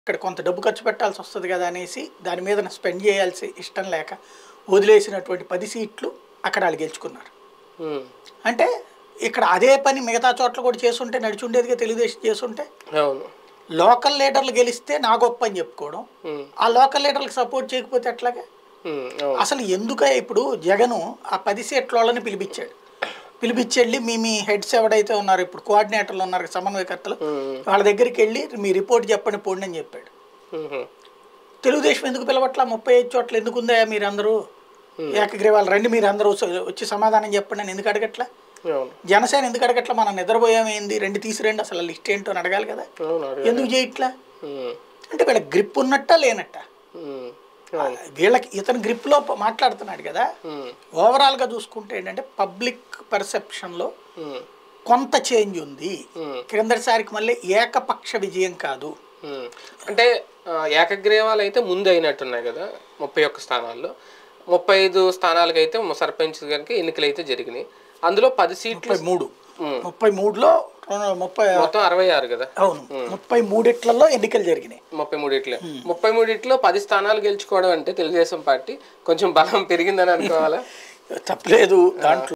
ఇక్కడ కొంత డబ్బు ఖర్చు పెట్టాల్సి వస్తుంది కదా అనేసి దాని మీద స్పెండ్ చేయాల్సి ఇష్టం లేక వదిలేసినటువంటి పది సీట్లు అక్కడ వాళ్ళు గెలుచుకున్నారు ఉమ్, అంటే ఇక్కడ అదే పని మిగతా చోట్ల కూడా చేసుంటే నడిచి ఉండేదిగా తెలుగుదేశం చేసుంటే అవును లోకల్ లీడర్లు గెలిస్తే నా గొప్ప అని చెప్పుకోవడం ఉమ్, ఆ లోకల్ లీడర్లకు సపోర్ట్ చేయకపోతే ఎట్లాగా ఉమ్, అవును అసలు ఎందుక ఇప్పుడు జగను ఆ పది సీట్ల వాళ్ళని పిలిపించాడు పిలిపించెళ్ళి మీ మీ హెడ్స్ ఎవడైతే ఉన్నారో ఇప్పుడు కోఆర్డినేటర్లు ఉన్నారు కదా, సమన్వయకర్తలు ఉమ్, వాళ్ళ దగ్గరికి వెళ్ళి మీ రిపోర్ట్ చెప్పండి పోండి అని చెప్పాడు ఉమ్, తెలుగుదేశం ఎందుకు పిలవట్లా ముప్పై ఐదు చోట్ల ఎందుకు ఉందా మీరందరూ ఏకగ్రీవాలు రండి మీరు అందరూ వచ్చి- వచ్చి సమాధానం చెప్పండి అని ఎందుకు అడగట్లా అవును జనసేన ఎందుకు అడగట్లా మనం నిద్రపోయామేంది రెండు తీసిరండి అసలు లిస్ట్ ఏంటో అని అడగాలి కదా అవును అడగ ఎందుకు చేయట్లా ఉమ్, అంటే వీళ్ళ గ్రిప్ ఉన్నట్టా లేనట్టా ఉమ్, అవును వీళ్ళకి ఇతను గ్రిప్లో మాట్లాడుతున్నాడు కదా ఉమ్, ఓవరాల్గా చూసుకుంటే ఏంటంటే పబ్లిక్ పర్సెప్షన్లో ఉమ్, కొంత చేంజ్ ఉంది ఉమ్. క్రిందటిసారికి మళ్ళీ ఏకపక్ష విజయం కాదు ఉమ్. అంటే ఆ, ఏకగ్రీవాలు అయితే ముందు అయినట్టున్నాయి కదా ముప్పై ఒక్క స్థానాల్లో ముప్పై ఐదు స్థానాలకు అయితే సర్పంచ్ గారికి ఎన్నికలు అయితే జరిగినాయి అందులో పది సీట్లు ముప్పై మూడు ఉమ్. ముప్పై మూడులో రెండు- ముప్పై మొత్తం అరవై ఆరు కదా అవును ముప్పై మూడిట్లలో ఎన్నికలు జరిగినాయి ముప్పై మూడిట్లో ముప్పై మూడిట్లో పది స్థానాలు గెలుచుకోవడం అంటే తెలుగుదేశం పార్టీ కొంచెం బలం పెరిగిందని అనుకోవాలా తప్పలేదు దాంట్లో